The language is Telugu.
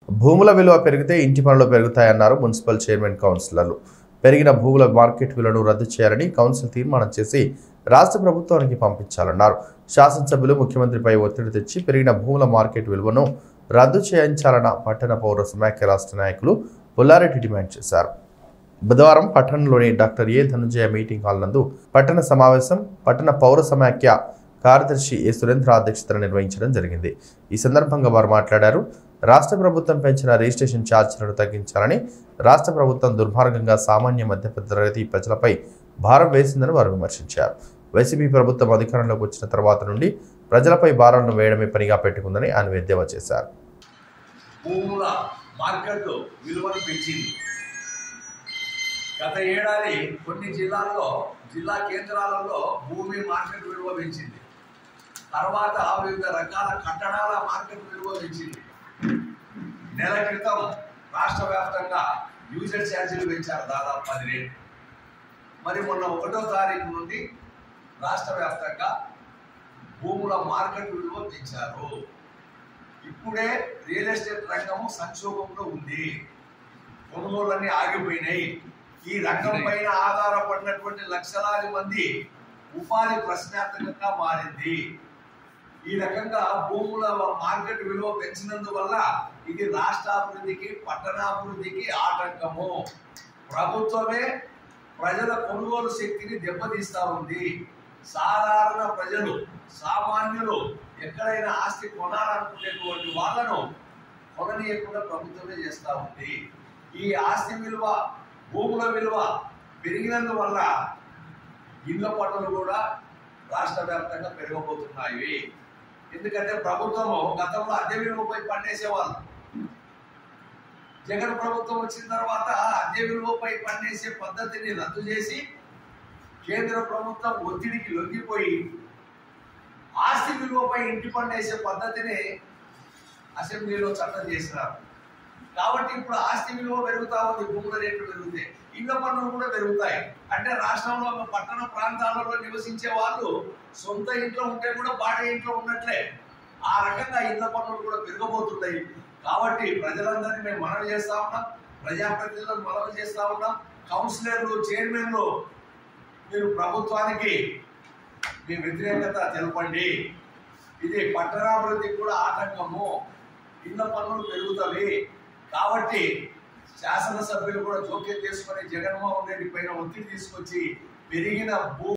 భూముల విలువ పెరిగితే ఇంటి పనులు పెరుగుతాయన్నారు మున్సిపల్ చైర్మన్ కౌన్సిలర్లు పెరిగిన భూముల మార్కెట్ విలువను రద్దు చేయాలని కౌన్సిల్ తీర్మానం చేసి రాష్ట్ర ప్రభుత్వానికి పంపించాలన్నారు శాసనసభ్యులు ముఖ్యమంత్రిపై ఒత్తిడి తెచ్చి పెరిగిన భూముల మార్కెట్ విలువను రద్దు చేయించాలన్న పట్టణ పౌర సమాఖ్య రాష్ట్ర నాయకులు పుల్లారెడ్డి డిమాండ్ చేశారు బుధవారం పట్టణంలోని doctor A Dhanunjaya meeting hall నందు పట్టణ సమావేశం పట్టణ పౌర సమాఖ్య కార్యదర్శి ఏ సురేంద్ర అధ్యక్షతన నిర్వహించడం జరిగింది ఈ సందర్భంగా వారు మాట్లాడారు రాష్ట్ర ప్రభుత్వం పెంచిన రిజిస్ట్రేషన్ ఛార్జీలను తగ్గించాలని రాష్ట్ర ప్రభుత్వం దుర్మార్గంగా సామాన్య మధ్యపెద్ద తరగతి ప్రజలపై భారం వేసిందని వారు విమర్శించారు వైసీపీ ప్రభుత్వం అధికారంలోకి వచ్చిన తర్వాత నుండి ప్రజలపై భారాలను వేయడమే పనిగా పెట్టుకుందని ఆయన ఎద్దేవా చేశారు భూముల మార్కెట్ విలువను పెంచింది గత ఏడాది కొన్ని జిల్లాల్లో జిల్లా కేంద్రాలలో భూమి మార్కెట్ విలువ పెంచింది తర్వాత వివిధ రకాల కట్టడాల మార్కెట్ విలువ పెంచింది నెల క్రితం రాష్ట్ర వ్యాప్తంగా యూజర్ ఛార్జీలు పెంచారు దాదాపు పది రేట్లు మరి మొన్న ఒకటో తారీఖు నుండి రాష్ట్ర వ్యాప్తంగా భూముల మార్కెట్ విలువ పెంచారు ఇప్పుడే రియల్ ఎస్టేట్ రంగము సంక్షోభంలో ఉంది కొనుగోళ్ళన్నీ ఆగిపోయినాయి ఈ రంగం పైన ఆధారపడినటువంటి లక్షలాది మంది ఉపాధి ప్రశ్నార్థకంగా మారింది ఈ రకంగా భూముల మార్కెట్ విలువ పెంచినందువల్ల ఇది రాష్ట్రాభివృద్ధికి పట్టణాభివృద్ధికి ఆటంకము ప్రభుత్వమే ప్రజల కొనుగోలు శక్తిని దెబ్బతీస్తా ఉంది సాధారణ ప్రజలు సామాన్యులు ఎక్కడైనా ఆస్తి కొనాలనుకునేటువంటి వాళ్ళను కొననీయకుండా ప్రభుత్వమే చేస్తూ ఉంది ఈ ఆస్తి విలువ భూముల విలువ పెరిగినందువల్ల ఇళ్ల పన్నులు కూడా రాష్ట్ర వ్యాప్తంగా పెరగబోతున్నాయి ఎందుకంటే ప్రభుత్వము గతంలో అద్దె విలువపై పన్నేసేవాళ్ళు జగన్ ప్రభుత్వం వచ్చిన తర్వాత అద్దె విలువపై పన్నేసే పద్ధతిని రద్దు చేసి కేంద్ర ప్రభుత్వం ఒత్తిడికి లొంగిపోయి ఆస్తి విలువపై ఇంటి పన్నేసే పద్ధతిని అసెంబ్లీలో చట్టం చేసినారు కాబట్టి ఇప్పుడు ఆస్తి విలువ పెరుగుతా ఉంది భూముల రేట్లు పెరుగుతాయి ఇళ్ల పన్నులు కూడా పెరుగుతాయి అంటే రాష్ట్రంలో ఒక పట్టణ ప్రాంతాలలో నివసించే వాళ్ళు సొంత ఇంట్లో ఉంటే కూడా బాట ఇంట్లో ఉన్నట్లే ఆ రకంగా ఇళ్ల పన్నులు కూడా పెరగబోతున్నాయి కాబట్టి ప్రజలందరినీ మేము మనవి చేస్తా ఉన్నాం ప్రజాప్రతినిధులను మనవి చేస్తా ఉన్నాం కౌన్సిలర్లు చైర్మన్లు మీరు ప్రభుత్వానికి మీ వ్యతిరేకత తెలపండి ఇది పట్టణాభివృద్ధికి కూడా ఆటంకము ఇళ్ల పన్నులు పెరుగుతవి కాబట్టి శాసనసభ్యులు కూడా జోక్యం చేసుకొని జగన్మోహన్ రెడ్డి పైన ఒత్తిడి తీసుకొచ్చి పెరిగిన భూ